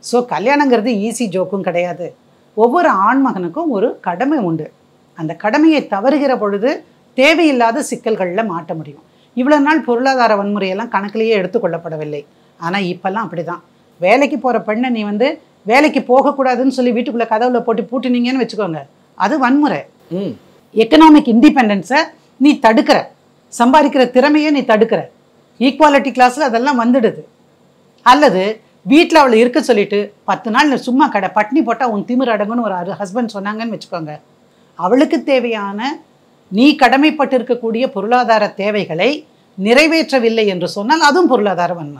so கல்யாணங்கிறது easy ஜோக்கும் கிடையாது ஒவ்வொரு ஆண்மகனுக்கும் ஒரு கடமை உண்டு அந்த கடமையை தவறுகிற பொழுது தேவையில்லாத சிக்கல்களில் மாட்ட முடியும் இவ்வளோ நாள் பொருளாதார வன்முறையெல்லாம் கணக்கிலேயே எடுத்துக்கொள்ளப்படவில்லை ஆனால் இப்போல்லாம் அப்படி தான் வேலைக்கு போகிற பெண்ணை நீ வந்து வேலைக்கு போகக்கூடாதுன்னு சொல்லி வீட்டுக்குள்ளே கதவுல போட்டு பூட்டினீங்கன்னு வச்சுக்கோங்க அது வன்முறை ம் எக்கனாமிக் இண்டிபெண்டன்ஸை நீ தடுக்கிற சம்பாதிக்கிற திறமையை நீ தடுக்கிற ஈக்குவாலிட்டி கிளாஸில் அதெல்லாம் வந்துடுது அல்லது வீட்டில் அவளை இருக்க சொல்லிட்டு பத்து நாள் நீ சும்மா கடை பட்னி போட்டால் உன் திமிர் அடங்குன்னு ஒரு ஹஸ்பண்ட் சொன்னாங்கன்னு வச்சுக்கோங்க அவளுக்கு தேவையான நீ கடமைப்பட்டு இருக்கக்கூடிய பொருளாதார தேவைகளை நிறைவேற்றவில்லை என்று சொன்னால் அதுவும் பொருளாதார வன்முறை